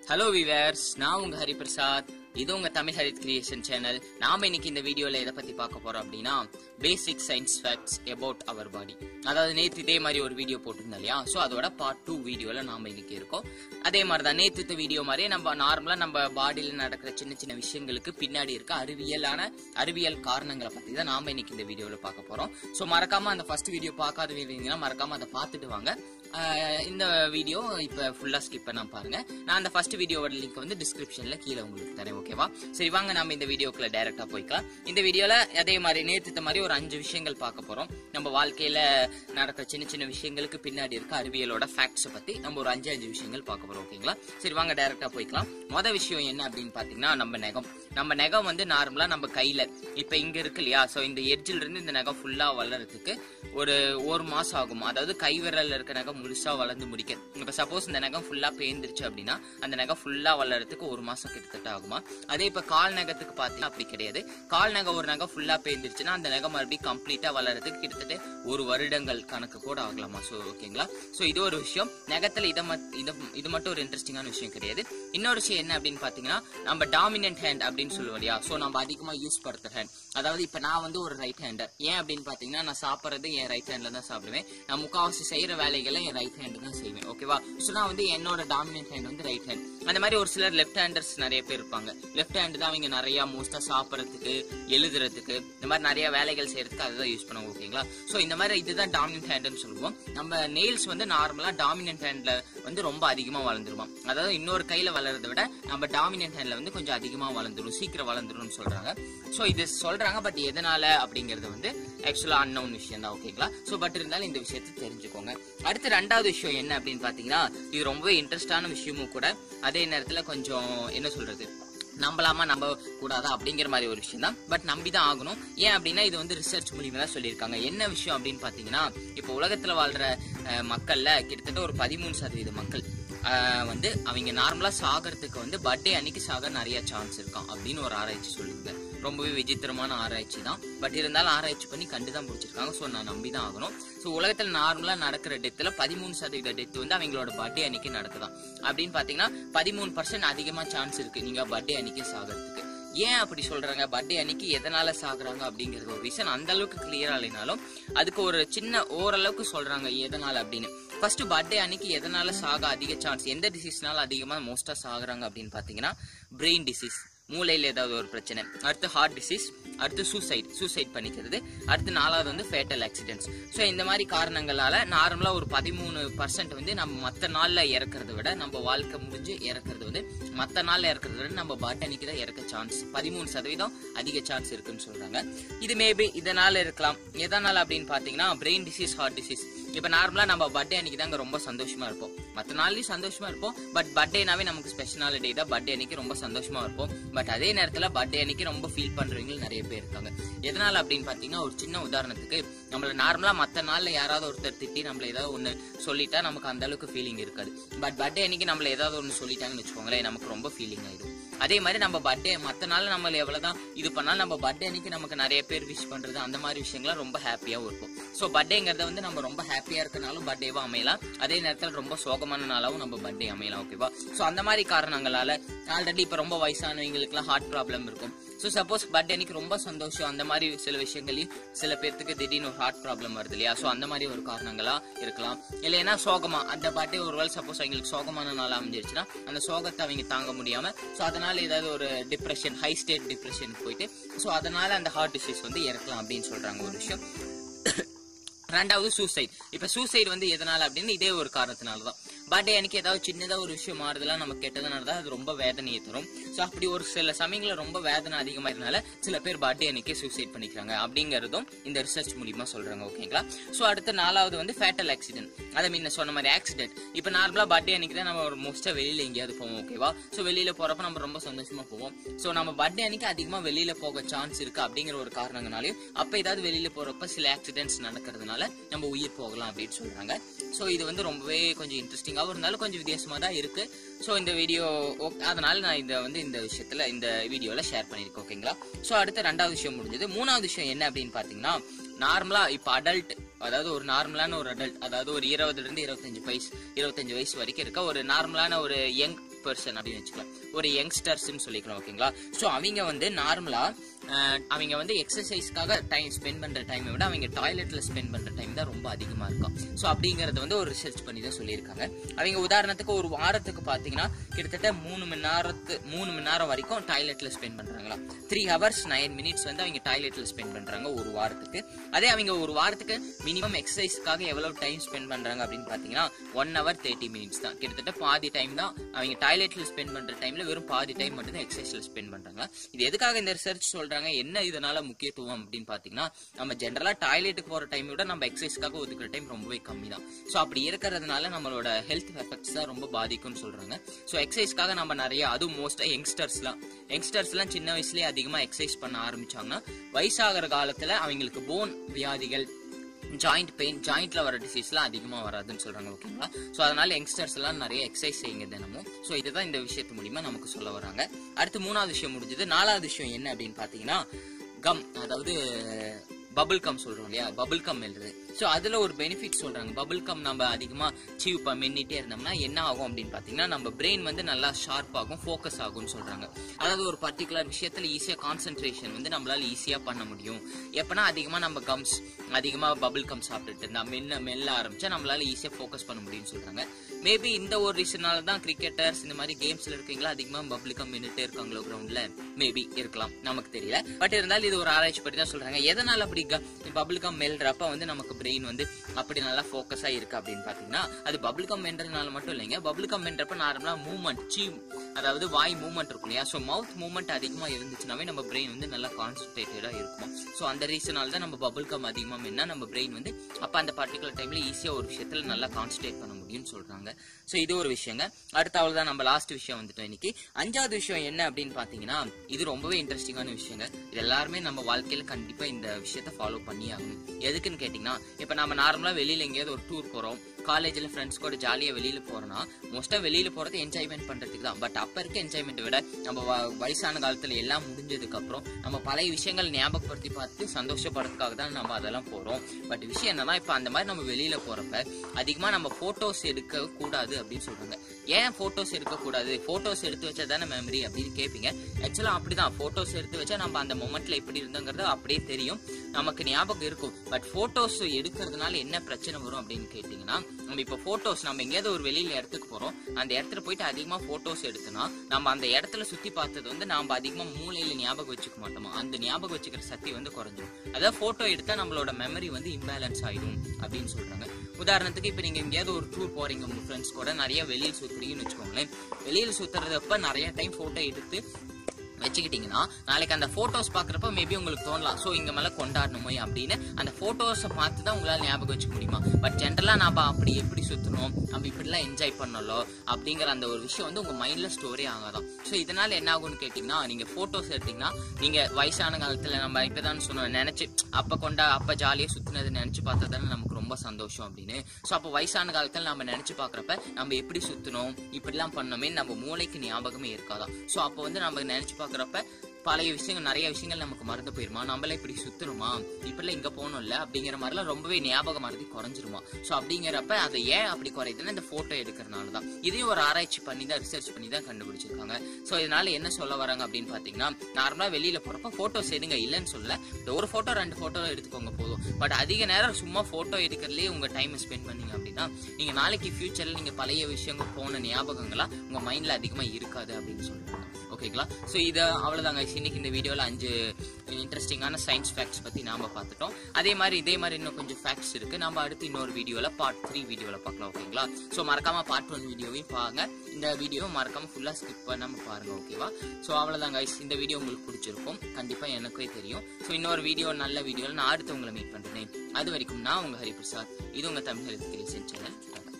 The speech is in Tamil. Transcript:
ஹலோ விவர்ஸ் நான் உங்க ஹரிபிரசாத் இது உங்க தமிழ் ஹரித் கிரியேஷன் சேனல் நாம இன்னைக்கு இந்த வீடியோல எதை பத்தி பார்க்க போறோம் அப்படின்னா basic science facts about our body அதாவது நேத்து இதே மாதிரி ஒரு வீடியோ போட்டிருந்தோம் இல்லையா ஸோ அதோட பார்ட் டூ வீடியோல நாம இன்னைக்கு இருக்கோம் அதே மாதிரி தான் நேத்து இந்த வீடியோ மாதிரியே நம்ம நார்மலா நம்ம பாடியில நடக்கிற சின்ன சின்ன விஷயங்களுக்கு பின்னாடி இருக்க அறிவியலான அறிவியல் காரணங்களை பத்தி தான் நாம இன்னைக்கு இந்த வீடியோல பார்க்க போறோம் ஸோ மறக்காம அந்த ஃபர்ஸ்ட் வீடியோ பார்க்காத இருந்தீங்கன்னா மறக்காம அதை பார்த்துட்டு வாங்க ஆஹ் இந்த வீடியோ இப்ப ஃபுல்லா ஸ்கிப் பண்ண பாருங்க நான் அந்த ஃபர்ஸ்ட் வீடியோவோட லிங்க் வந்து டிஸ்கிரிப்ஷன்ல கீழே உங்களுக்கு தரேன் ஓகேவா சரி வாங்க நம்ம இந்த வீடியோக்குள்ள டைரக்டா போய்க்கலாம் இந்த வீடியோல அதே மாதிரி நேத்து மாதிரி ஒரு அஞ்சு விஷயங்கள் பார்க்க போறோம் நம்ம வாழ்க்கையில நடக்கிற சின்ன சின்ன விஷயங்களுக்கு பின்னாடி இருக்க அறிவியலோட ஃபேக்ட்ஸ் பத்தி நம்ம ஒரு அஞ்சு அஞ்சு விஷயங்கள் பார்க்க போறோம் ஓகேங்களா சரி வாங்க டைரக்டா போய்க்கலாம் மொத விஷயம் என்ன அப்படின்னு பாத்தீங்கன்னா நம்ம நகம் நம்ம நகம் வந்து நார்மலா நம்ம கையில இப்ப இங்க இருக்கு இல்லையா சோ இந்த எட்ஜில் இருந்து இந்த நகம் ஃபுல்லா வளர்றதுக்கு ஒரு ஒரு மாசம் ஆகும் அதாவது கை விரல்ல இருக்க நகம் முழுசா வளர்ந்து முடிக்க இப்ப சப்போஸ் இந்த நகம் ஃபுல்லா பேந்துருச்சு அப்படின்னா அந்த நகம் ஃபுல்லா வளர்றதுக்கு ஒரு மாசம் கிட்டத்தட்ட ஆகுமா அதே இப்ப கால் நகத்துக்கு பாத்தீங்கன்னா அப்படி கிடையாது கால் நகம் ஒரு நகம் ஃபுல்லா பேந்துருச்சுன்னா அந்த நகம் மறுபடியும் கம்ப்ளீட்டா வளர்றதுக்கு கிட்டத்தட்ட ஒரு வருடங்கள் கணக்கு கூட ஆகலாமா சோ ஓகேங்களா சோ இது ஒரு விஷயம் நகத்துல இதை மட்- இத- இது மட்டும் ஒரு இன்ட்ரெஸ்டிங்கான விஷயம் கிடையாது இன்னொரு விஷயம் என்ன அப்படின்னு பாத்தீங்கன்னா நம்ம டாமினன்ட் ஹேண்ட் அப்படின்னு சொல்லுவோம் இல்லையா சோ நம்ம அதிகமா யூஸ் படுத்துற ஹேண்ட் அதாவது இப்ப நான் வந்து ஒரு ரைட் ஹேண்டர் ஏன் அப்படின்னு பாத்தீங்கன்னா நான் சாப்பிடுறது என் ரைட் ஹேண்ட்ல தான் சாப்பிடுவேன் நான் முக்காவாசி செய்யற வேலைகளை என் ரைட் ஹேண்ட் தான் செய்வேன் ஓகேவா சோ நான் வந்து என்னோட டாமினன்ட் ஹேண்ட் வந்து ரைட் ஹேண்ட் அந்த மாதிரி ஒரு சிலர் லெஃப்ட் ஹேண்டர்ஸ் நிறைய பேர் இருப்பாங்க லெஃப்ட் ஹேண்ட் தான் அவங்க நிறைய மோஸ்டா சாப்பிடறதுக்கு எழுதுறதுக்கு இந்த மாதிரி நிறைய வேலைகள் செய்யறதுக்கு அதுதான் யூஸ் பண்ணுவாங்க ஓகேங்களா சோ இந்த மாதிரி இதுதான் டாமினன்ட் ஹேண்ட்னு சொல்லுவோம் நம்ம நெயில்ஸ் வந்து நார்மலா டாமினன்ட் ஹேண்ட்ல வந்து ரொம்ப அதிகமா வளர்ந்துருமா அதாவது இன்னொரு கையில வளர்றதை விட நம்ம டாமினன்ட் ஹேண்ட்ல வந்து கொஞ்சம் அதிகமா வளர்ந்துரும் சீக்கிரம் வளர்ந்துரும்னு சொல்றாங்க சோ இது சொல்றாங்க பட் எதனால அப்படிங்கறது வந்து ஆக்சுவலா அன்னவுன் விஷயம் தான் ஓகேங்களா சோ பட் இருந்தாலும் இந்த விஷயத்தை தெரிஞ்சுக்கோங்க அடுத்து ரெண்டாவது விஷயம் என்ன அப்படின்னு பாத்தீங்கன்னா இது ரொம்பவே இன்ட்ரெஸ்டான விஷயமும் கூட அதே நேரத்துல கொஞ்சம் என்ன சொல்றது நம்பலாமா நம்ப கூடாதா அப்படிங்கிற மாதிரி ஒரு விஷயம் தான் பட் நம்பி தான் ஆகணும் ஏன் அப்படின்னா இது வந்து ரிசர்ச் மூலியமா தான் சொல்லியிருக்காங்க என்ன விஷயம் அப்படின்னு பாத்தீங்கன்னா இப்போ உலகத்துல வாழ்ற அஹ், மக்கள்ல கிட்டத்தட்ட ஒரு பதிமூணு சதவீத மக்கள் அஹ், வந்து அவங்க நார்மலா சாகிறதுக்கு வந்து பர்த்டே அன்னைக்கு சாக நிறைய சான்ஸ் இருக்கும் அப்படின்னு ஒரு ஆராய்ச்சி சொல்லுங்க ரொம்பவே விசித்திரமான ஆராய்ச்சி தான் பட் இருந்தாலும் ஆராய்ச்சி பண்ணி கண்டு தான் பிடிச்சிருக்காங்க ஸோ நான் நம்பி தான் ஆகணும் ஸோ உலகத்தில் நார்மலா நடக்கிற டெத்துல பதிமூணு சதவீத டெத் வந்து அவங்களோட பர்த்டே அன்னைக்கு நடக்குதாம் அப்படின்னு பாத்தீங்கன்னா பதிமூணு பர்சன்ட் அதிகமா சான்ஸ் இருக்கு நீங்க பர்த்டே அன்னைக்கு சாகிறதுக்கு ஏன் அப்படி சொல்றாங்க பர்த்டே அன்னைக்கு எதனால சாகுறாங்க அப்படிங்கறது ஒரு ரீசன் அந்த அளவுக்கு கிளியரா இல்லைனாலும் அதுக்கு ஒரு சின்ன ஓரளவுக்கு சொல்றாங்க எதனால அப்படின்னு ஃபர்ஸ்ட் பர்த்டே அன்னைக்கு எதனால சாக அதிக சான்ஸ் எந்த டிசீஸ்னால அதிகமா மோஸ்டா சாகுறாங்க அப்படின்னு பாத்தீங்கன்னா பிரெயின் டிசீஸ் மூளையில ஏதாவது ஒரு பிரச்சனை அடுத்து ஹார்ட் டிசீஸ் அடுத்து சூசைட் சூசைட் பண்ணிக்கிறது அடுத்து நாலாவது வந்து ஃபேட்டல் ஆக்சிடென்ட்ஸ் ஸோ இந்த மாதிரி காரணங்களால நார்மலா ஒரு பதிமூணு பர்சன்ட் வந்து நம்ம மற்ற நாள்ல இறக்குறத விட நம்ம வாழ்க்கை முடிஞ்சு இறக்குறது வந்து மற்ற நாள்ல இறக்குறத விட நம்ம பர்த் அன்னைக்கு தான் இறக்க சான்ஸ் பதிமூணு சதவீதம் அதிக சான்ஸ் இருக்குன்னு சொல்றாங்க இது மேபி இதனால இருக்கலாம் எதனால அப்படின்னு பாத்தீங்கன்னா பிரெயின் டிசீஸ் ஹார்ட் டிசீஸ் இப்ப நார்மலா நம்ம பர்த்டே அன்னைக்கு தாங்க ரொம்ப சந்தோஷமா இருப்போம் மற்ற நாள்லயும் சந்தோஷமா இருப்போம் பட் பர்த்டேனாவே நமக்கு ஸ்பெஷலான டே தான் பர்த்டே அன்னைக்கு ரொம்ப சந்தோஷமா இருப்போம் பட் அதே நேரத்துல பர்த்டே அன்னைக்கு ரொம்ப ஃபீல் பண்றவங்க நிறைய பேர் இருக்காங்க எதனால அப்படின்னு பாத்தீங்கன்னா ஒரு சின்ன உதாரணத்துக்கு நம்மள நார்மலா மத்த நாள்ல யாராவது ஒருத்தர் திட்டி நம்மள ஏதாவது ஒண்ணு சொல்லிட்டா நமக்கு அந்த அளவுக்கு ஃபீலிங் இருக்காது பட் பர்த்டே அன்னைக்கு நம்மள ஏதாவது ஒண்ணு சொல்லிட்டாங்கன்னு வச்சுக்கோங்களேன் நமக்கு ரொம்ப ஃபீலிங் ஆயிடும் அதே மாதிரி நம்ம பர்த்டே மத்த நாள்ல நம்ம எவ்வளவுதான் இது பண்ணாலும் நம்ம பர்த்டே அன்னைக்கு நமக்கு நிறைய பேர் விஷ் பண்றது அந்த மாதிரி விஷயங்கள்லாம் ரொம்ப ஹாப்பியாவும் இருக்கும் சோ பர்த்டேங்கிறத வந்து நம்ம ரொம்ப ஹாப்பியா இருக்கனாலும் பர்த்டேவா அமையலாம் அதே நேரத்துல ரொம்ப சோகமான நாளாவும் நம்ம பர்த்டே அமையலாம் ஓகேவா சோ அந்த மாதிரி காரணங்களால ஆல்ரெடி இப்ப ரொம்ப வயசானவங்களுக்கு எல்லாம் ஹார்ட் ப்ராப்ளம் இருக்கும் சோ சப்போஸ் பர்த்டே அன்னைக்கு ரொம்ப சந்தோஷம் அந்த மாதிரி சில விஷயங்களையும் சில பேர்த்துக்கு திடீர்னு ஒரு ஹார்ட் ப்ராப்ளம் வருது இல்லையா சோ அந்த மாதிரி ஒரு காரணங்களா இருக்கலாம் இல்லைன்னா சோகமா அந்த பர்த்டே ஒருவேளை சப்போஸ் அவங்களுக்கு சோகமான நாள் அமைஞ்சிருச்சுன்னா அந்த சோகத்தை அவங்க தாங்க முடியாம சோ அதனால ஏதாவது ஒரு டிப்ரெஷன் ஹை ஸ்டேட் டிப்ரெஷன் போயிட்டு சோ அதனால அந்த ஹார்ட் டிசீஸ் வந்து இறக்கலாம் அப்படின்னு சொல்றாங்க ஒரு விஷயம் ரெண்டாவது சூசைட் இப்ப சூசைட் வந்து எதனால அப்படின்னு இதே ஒரு காரணத்தினால தான் பர்த்டே அன்னைக்கு ஏதாவது சின்னதா ஒரு விஷயம் மாறுதெல்லாம் நம்ம கெட்டதா நடந்தா அது ரொம்ப வேதனையை தரும் சோ அப்படி ஒரு சில சமயங்கள்ல ரொம்ப வேதனை அதிகமா இருக்கனால சில பேர் பர்த்டே அன்னைக்கு சூசைட் பண்ணிக்கிறாங்க அப்படிங்கறதும் இந்த ரிசர்ச் மூலியமா சொல்றாங்க ஓகேங்களா சோ அடுத்து நாலாவது வந்து ஃபேட்டல் ஆக்சிடென்ட் அதை முன்ன சொன்ன மாதிரி ஆக்சிடென்ட் இப்ப நார்மலா பர்த்டே அன்னைக்கு தான் நம்ம ஒரு மோஸ்டா வெளியில எங்கேயாவது போவோம் ஓகேவா சோ வெளியில போறப்ப நம்ம ரொம்ப சந்தோஷமா போவோம் சோ நம்ம பர்த்டே அன்னைக்கு அதிகமா வெளியில போக சான்ஸ் இருக்கு அப்படிங்கிற ஒரு காரணங்கனாலையும் அப்ப ஏதாவது வெளியில போறப்ப சில ஆக்சிடென்ட்ஸ் நடக்கிறதுனால நம்ம உயிர் போகலாம் அப்படின்னு சொல்றாங்க சோ இது வந்து ரொம்பவே கொஞ்சம் இன்ட்ரெஸ்டிங்காகவும் இருந்தாலும் கொஞ்சம் வித்தியாசமா தான் இருக்கு சோ இந்த வீடியோ அதனால நான் இந்த வந்து இந்த விஷயத்துல இந்த வீடியோல ஷேர் பண்ணிருக்கேன் ஓகேங்களா சோ அடுத்த ரெண்டாவது விஷயம் முடிஞ்சது மூணாவது விஷயம் என்ன அப்படின்னு பாத்தீங்கன்னா நார்மலா இப்ப அடல்ட் அதாவது ஒரு நார்மலான ஒரு அடல்ட் அதாவது ஒரு இருபதுல இருந்து இருபத்தஞ்சு வயசு இருபத்தஞ்சு வயசு வரைக்கும் இருக்க ஒரு நார்மலான ஒரு யங் பர்சன் அப்படின்னு வச்சுக்கலாம் ஒரு யங்ஸ்டர்ஸ்னு சொல்லிக்கலாம் ஓகேங்களா ஸோ அவங்க வந்து நார்மலா அவங்க வந்து எக்ஸசைஸ்க்காக டைம் ஸ்பெண்ட் பண்ற டைமை விட அவங்க டாய்லெட்ல ஸ்பெண்ட் பண்ற டைம் தான் ரொம்ப அதிகமா இருக்கும் ஸோ அப்படிங்கறத வந்து ஒரு ரிசர்ச் பண்ணி தான் சொல்லியிருக்காங்க அவங்க உதாரணத்துக்கு ஒரு வாரத்துக்கு பாத்தீங்கன்னா கிட்டத்தட்ட மூணு மணி நேரத்து மூணு மணி நேரம் வரைக்கும் டாய்லெட்ல ஸ்பெண்ட் பண்றாங்களா த்ரீ ஹவர்ஸ் நைன் மினிட்ஸ் வந்து அவங்க டாய்லெட்ல ஸ்பெண்ட் பண்றாங்க ஒரு வாரத்துக்கு அதே அவங்க ஒரு வாரத்துக்கு மினிமம் எக்ஸசைஸ்க்காக எவ்வளவு டைம் ஸ்பெண்ட் பண்றாங்க அப்படின்னு பாத்தீங்கன்னா ஒன் ஹவர் தேர்ட்டி மினிட்ஸ் தான் கிட்டத்தட்ட பாதி டைம் தான் அவங்க டாய்லெட்ல ஸ்பெண்ட் பண்ற டைம்ல வெறும் பாதி டைம் மட்டும் தான் எக்ஸசைஸ்ல ஸ்பெண்ட் பண்றாங்க இது எதுக்காக இந்த ரிசர்ச் சொல்றாங்க என்ன இதனால முக்கியத்துவம் அப்படின்னு பாத்தீங்கன்னா நம்ம ஜென்ரலா டாய்லெட்டுக்கு போற டைம் விட நம்ம எக்ஸசைஸ்க்காக ஒதுக்குற டைம் ரொம்பவே கம்மி தான் ஸோ அப்படி இருக்கிறதுனால நம்மளோட ஹெல்த் எஃபெக்ட்ஸ் தான் ரொம்ப பாதிக்கும்னு சொல்றாங்க ஸோ எக்ஸசைஸ்க்காக நம்ம நிறைய அதுவும் மோஸ்டா யங்ஸ்டர்ஸ்லாம் யங்ஸ்டர்ஸ்லாம் சின்ன வயசுலயே அதிகமா எக்ஸசைஸ் பண்ண ஆரம்பிச்சாங்கன்னா வயசாகிற காலத்துல அவங்களுக்கு போன் வியாதிகள் ஜாயிண்ட் பெயின் ஜாயிண்ட்ல வர டிசீஸ்லாம் அதிகமா வராதுன்னு சொல்றாங்க ஓகேங்களா ஸோ அதனால யங்ஸ்டர்ஸ் எல்லாம் நிறைய எக்ஸசைஸ் செய்யுங்க தினமும் ஸோ இதுதான் இந்த விஷயத்து மூலியமா நமக்கு சொல்ல வராங்க அடுத்து மூணாவது விஷயம் முடிஞ்சது நாலாவது விஷயம் என்ன அப்படின்னு பாத்தீங்கன்னா கம் அதாவது பபிள் கம் சொல்றோம் இல்லையா பபிள் கம் எழுது ஸோ அதுல ஒரு பெனிஃபிட் சொல்றாங்க பபிள் கம் நம்ம அதிகமா சீவ் பண்ணிட்டே இருந்தோம்னா என்ன ஆகும் அப்படின்னு பாத்தீங்கன்னா நம்ம பிரெயின் வந்து நல்லா ஷார்ப் ஆகும் ஃபோக்கஸ் ஆகும்னு சொல்றாங்க அதாவது ஒரு பர்டிகுலர் விஷயத்துல ஈஸியா கான்சென்ட்ரேஷன் வந்து நம்மளால ஈஸியா பண்ண முடியும் எப்பனா அதிகமா நம்ம கம்ஸ் அதிகமா பபிள் கம் சாப்பிட்டுட்டு இருந்தா மெல்ல மெல்ல ஆரம்பிச்சா நம்மளால ஈஸியா ஃபோக்கஸ் பண்ண முடியும்னு சொல்றாங்க மேபி இந்த ஒரு ரீசனால தான் கிரிக்கெட்டர்ஸ் இந்த மாதிரி கேம்ஸ்ல இருக்கீங்களா அதிகமா பபிள் கம் மின்னுட்டே இருக்காங்களோ கிரவுண்ட்ல மேபி இருக்கலாம் நமக்கு தெரியல பட் இருந்தாலும் இது ஒரு ஆராய்ச்சி படி தான் சொல்றாங்க எதனால அப்படி பபிள் கம் மெல்றப்ப வந்து நமக்கு பிரெயின் வந்து அப்படி நல்லா ஃபோக்கஸா இருக்கு அப்படின்னு பாத்தீங்கன்னா அது பபிள் கம் மென்றதுனால மட்டும் இல்லைங்க பபிள் கம் மென்றப்ப நார்மலா மூவ்மெண்ட் சீவ் அதாவது வாய் மூவ்மெண்ட் இருக்கும் இல்லையா ஸோ மவுத் மூவ்மெண்ட் அதிகமா இருந்துச்சுனாவே நம்ம பிரெயின் வந்து நல்லா கான்சன்ட்ரேட்டடா இருக்கும் ஸோ அந்த ரீசனால தான் நம்ம பபிள் கம் அதிகமா மென்னா நம்ம பிரெயின் வந்து அப்ப அந்த பர்டிகுலர் டைம்ல ஈஸியா ஒரு விஷயத்துல நல்லா கான்சன்ட்ரேட் பண்ண முடியும்னு சொல்றாங்க ஸோ இது ஒரு விஷயங்க அடுத்த அவ்வளவுதான் நம்ம லாஸ்ட் விஷயம் வந்துட்டோம் இன்னைக்கு அஞ்சாவது விஷயம் என்ன அப்படின்னு பாத்தீங்கன்னா இது ரொம்பவே இன்ட்ரெஸ்டிங்கான விஷயங்க இது எல்லாருமே நம்ம வாழ்க்கையில கண்டிப்பா இந்த விஷயத்த ஃபாலோ பண்ணி ஆகணும் எதுக்குன்னு கேட்டீங்கன்னா இப்ப நம்ம நார்மலா வெளியில எங்கேயாவது ஒரு டூர் போறோம் காலேஜ்ல ஃப்ரெண்ட்ஸ் கூட ஜாலியா வெளியில போறோம்னா மோஸ்டா வெளியில போறது என்ஜாய்மெண்ட் பண்றதுக்கு தான் பட் அப்ப இருக்க என்ஜாய்மெண்ட் விட நம்ம வ- வயசான காலத்துல எல்லாம் முடிஞ்சதுக்கு அப்புறம் நம்ம பழைய விஷயங்கள் ஞாபகப்படுத்தி பார்த்து சந்தோஷப்படுறதுக்காக தான் நம்ம அதெல்லாம் போறோம் பட் விஷயம் என்னன்னா இப்ப அந்த மாதிரி நம்ம வெளியில போறப்ப அதிகமா நம்ம போட்டோஸ் எடுக்க கூடாது அப்படின்னு சொல்றாங்க ஏன் போட்டோஸ் எடுக்க கூடாது போட்டோஸ் எடுத்து வச்சா தானே மெமரி அப்படின்னு கேட்பீங்க ஆக்சுவலா அப்படிதான் போட்டோஸ் எடுத்து வச்சா நம்ம அந்த மொமெண்ட்ல எப்படி இருந்தோங்கிறது அப்படியே தெரியும் நமக்கு ஞாபகம் இருக்கும் பட் போட்டோஸ் எடுக்கிறதுனால என்ன பிரச்சனை வரும் அப்படின்னு கேட்டீங்கன்னா நம்ம இப்ப போட்டோஸ் நம்ம எங்கேயாவது ஒரு வெளியில இடத்துக்கு போறோம் அந்த இடத்துல போயிட்டு அதிகமா போட்டோஸ் எடுத்தோம்னா நம்ம அந்த இடத்துல சுத்தி பார்த்தது வந்து நாம அதிகமா மூளையில ஞாபகம் வச்சுக்க மாட்டோமா அந்த ஞாபகம் வச்சுக்கிற சக்தி வந்து குறைஞ்சிரும் அதாவது போட்டோ எடுத்தா நம்மளோட மெமரி வந்து இம்பேலன்ஸ் ஆயிடும் அப்படின்னு சொல்றாங்க உதாரணத்துக்கு இப்ப நீங்க எங்கேயாவது ஒரு டூர் போறீங்க உங்க ஃப்ரெண்ட்ஸ் கூட நிறைய வெளியில் சுத்துறீங்கன்னு வச்சுக்கோங்களேன் வெளியில சுத்துறதப்ப நிறைய டைம் போட்டோ எடுத்து வச்சுக்கிட்டீங்கன்னா நாளைக்கு அந்த போட்டோஸ் பாக்குறப்ப மேபி உங்களுக்கு தோணலாம் சோ இங்க மேல கொண்டாடணுமே அப்படின்னு அந்த போட்டோஸை பார்த்து தான் உங்களால ஞாபகம் வச்சுக்க முடியுமா பட் ஜென்ரலா நாம அப்படி எப்படி சுத்தணும் நம்ம இப்படிலாம் என்ஜாய் பண்ணலோ அப்படிங்கிற அந்த ஒரு விஷயம் வந்து உங்க மைண்ட்ல ஸ்டோரி ஆகாதான் சோ இதனால என்ன ஆகும்னு கேட்டீங்கன்னா நீங்க போட்டோஸ் எடுத்தீங்கன்னா நீங்க வயசான காலத்துல நம்ம இப்பதான் சொன்னோம் நினைச்சு அப்ப கொண்டா அப்ப ஜாலியா சுத்தினது நினைச்சு பார்த்தா தானே நமக்கு ரொம்ப சந்தோஷம் அப்படின்னு சோ அப்ப வயசான காலத்துல நம்ம நினைச்சு பாக்குறப்ப நம்ம எப்படி சுத்தணும் இப்படிலாம் பண்ணோமே நம்ம மூளைக்கு ஞாபகமே இருக்காதான் சோ அப்ப வந்து நம்ம நினைச்சு பாக்குறப்ப பழைய விஷயங்கள் நிறைய விஷயங்கள் நமக்கு மறந்து போயிருமா நம்மள இப்படி சுத்தணுமா இப்படிலாம் இங்க போகணும்ல அப்படிங்கிற மாதிரிலாம் ரொம்பவே ஞாபகம் மறதி குறைஞ்சிருமா சோ அப்படிங்கிறப்ப அதை ஏன் அப்படி குறையுதுன்னா இந்த போட்டோ எடுக்கிறதுனால தான் இதையும் ஒரு ஆராய்ச்சி பண்ணி தான் ரிசர்ச் பண்ணி தான் கண்டுபிடிச்சிருக்காங்க சோ இதனால என்ன சொல்ல வராங்க அப்படின்னு பாத்தீங்கன்னா நார்மலா வெளியில போறப்ப போட்டோஸ் எடுங்க இல்லைன்னு சொல்ல இந்த ஒரு போட்டோ ரெண்டு போட்டோ எடுத்துக்கோங்க போதும் பட் அதிக நேரம் சும்மா போட்டோ எடுக்கிறதுலயே உங்க டைம் ஸ்பெண்ட் பண்ணீங்க அப்படின்னா நீங்க நாளைக்கு ஃபியூச்சர்ல நீங்க பழைய விஷயங்கள் போன ஞாபகங்களா உங்க மைண்ட்ல அதிகமா இருக்காது அப்படின்னு சொல்றாங்க ஓகேங்களா ஸோ இதை அவ்வளோதாங்க இன்னைக்கு இந்த வீடியோவில் அஞ்சு இன்ட்ரெஸ்டிங்கான சயின்ஸ் ஃபேக்ட்ஸ் பற்றி நாம பார்த்துட்டோம் அதே மாதிரி இதே மாதிரி இன்னும் கொஞ்சம் ஃபேக்ட்ஸ் இருக்கு நம்ம அடுத்து இன்னொரு வீடியோவில் பார்ட் த்ரீ வீடியோவில் பார்க்கலாம் ஓகேங்களா ஸோ மறக்காம பார்ட் ஒன் வீடியோவையும் பாருங்க இந்த வீடியோ மறக்காம ஃபுல்லாக ஸ்கிப் பண்ணாம பாருங்க ஓகேவா ஸோ அவ்வளோதாங்க இந்த வீடியோ உங்களுக்கு பிடிச்சிருக்கும் கண்டிப்பாக எனக்கே தெரியும் ஸோ இன்னொரு வீடியோ நல்ல வீடியோவில் நான் அடுத்து உங்களை மீட் பண்ணுறேன் அது வரைக்கும் நான் உங்க ஹரிபிரசாத் இது உங்க தமிழ் ஹெல்த் கிரியேஷன் சேனல்